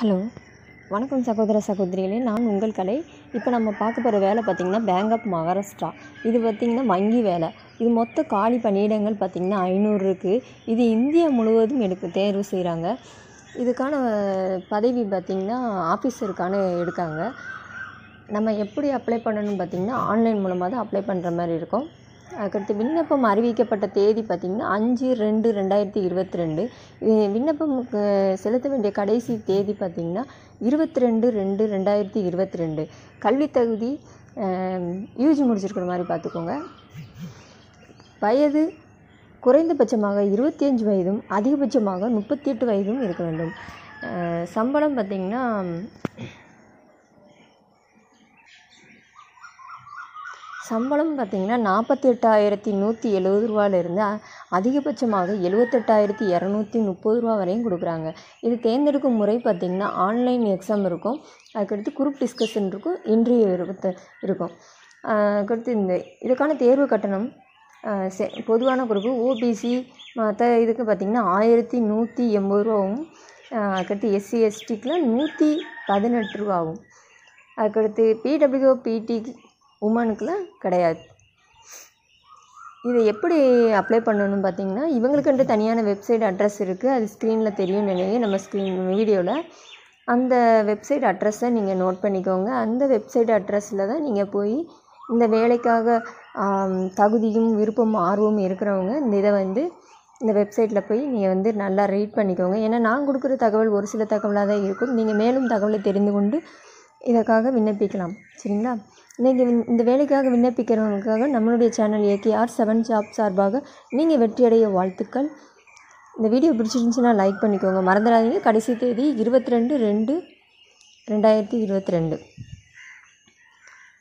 hello வணக்கம் சகோதர சகோதரிகளே நான் உங்கள் கலை இப்போ நம்ம பார்க்க போகிற வேலை பார்த்திங்கன்னா பேங்க் ஆஃப் மகாராஷ்டிரா இது பார்த்திங்கன்னா வங்கி வேலை இது மொத்த காலி பணியிடங்கள் பார்த்திங்கன்னா ஐநூறு இருக்குது இது இந்தியா முழுவதும் எடுக்க தேர்வு செய்கிறாங்க இதுக்கான பதவி பார்த்திங்கன்னா ஆஃபீஸருக்கான எடுக்காங்க நம்ம எப்படி அப்ளை பண்ணணும்னு பார்த்திங்கன்னா ஆன்லைன் மூலமாக தான் அப்ளை பண்ணுற மாதிரி இருக்கும் அதுக்கடுத்து விண்ணப்பம் அறிவிக்கப்பட்ட தேதி பார்த்திங்கன்னா அஞ்சு ரெண்டு ரெண்டாயிரத்தி இருபத்தி ரெண்டு விண்ணப்பம் அஹ், செலுத்த வேண்டிய கடைசி தேதி பார்த்திங்கன்னா இருபத்தி ரெண்டு ரெண்டு ரெண்டாயிரத்தி இருபத்தி ரெண்டு கல்வி தகுதி யூஜி முடிச்சிருக்கிற மாதிரி பார்த்துக்கோங்க வயது குறைந்தபட்சமாக இருபத்தி அஞ்சு வயதும் அதிகபட்சமாக முப்பத்தி எட்டு வயதும் இருக்க வேண்டும் அஹ், சம்பளம் பார்த்திங்கன்னா சம்பளம் பார்த்திங்கன்னா நாற்பத்தி எட்டாயிரத்தி நூற்றி எழுபது ரூபாயிலிருந்து அ- அதிகபட்சமாக எழுவத்தெட்டாயிரத்தி இரநூத்தி முப்பது ரூபா வரையும் கொடுக்குறாங்க இது தேர்ந்தெடுக்கும் முறை பார்த்திங்கன்னா ஆன்லைன் எக்ஸாம் இருக்கும் அதுக்கடுத்து குரூப் டிஸ்கஷன் இருக்கும் இன்டர்வியூ இருக்கும் இருக்கும் ஆஹ் அதுக்கடுத்து இந்த இதுக்கான தேர்வு கட்டணம் ஆஹ் செ பொதுவான குரூப்பு ஓபிசி மற்ற இதுக்கு பார்த்திங்கன்னா ஆயிரத்தி நூற்றி எண்பது ரூபாவும் ஆஹ் அதுக்கடுத்து எஸ்சி எஸ்டிக்கெலாம் நூற்றி பதினெட்டு ரூபா ஆகும் அதுக்கடுத்து பிடபிள்யூ பிடி உமனுக்குலாம் கிடையாது இதை எப்படி அப்ளை பண்ணணும்னு பார்த்தீங்கன்னா இவங்களுக்குன்ட்டு தனியான வெப்சைட் அட்ரஸ் இருக்குது அது ஸ்க்ரீனில் தெரியும் நினைவு நம்ம ஸ்க்ரீன் வீடியோவில் அந்த வெப்சைட் அட்ரஸை நீங்கள் நோட் பண்ணிக்கோங்க அந்த வெப்சைட் அட்ரஸில் தான் நீங்கள் போய் இந்த வேலைக்காக ஆம், தகுதியும் விருப்பமும் ஆர்வமும் இருக்கிறவங்க இந்த இதை வந்து இந்த வெப்சைட்டில் போய் நீங்கள் வந்து நல்லா ரீட் பண்ணிக்கோங்க ஏன்னா நான் கொடுக்குற தகவல் ஒரு சில தகவலாக தான் இருக்கும் நீங்கள் மேலும் தகவலை தெரிந்து கொண்டு இதற்காக விண்ணப்பிக்கலாம் சரிங்களா நீங்கள் இந்த வேலைக்காக விண்ணப்பிக்கிறவங்களுக்காக நம்மளுடைய சேனல் ஏகேஆர் செவன் ஜாப் சார்பாக நீங்கள் வெற்றியடைய வாழ்த்துக்கள் இந்த வீடியோ பிடிச்சிருந்துச்சுன்னா லைக் பண்ணிக்கோங்க மறந்துடாதீங்க கடைசி தேதி இருபத்தி ரெண்டு ரெண்டு ரெண்டாயிரத்தி இருபத்தி ரெண்டு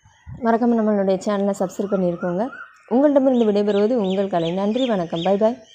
மறக்காமல் நம்மளுடைய சேனலை சப்ஸ்கிரைப் பண்ணியிருக்கோங்க உங்களிடமிருந்து விடைபெறுவது உங்கள் கலை நன்றி வணக்கம் பை பாய்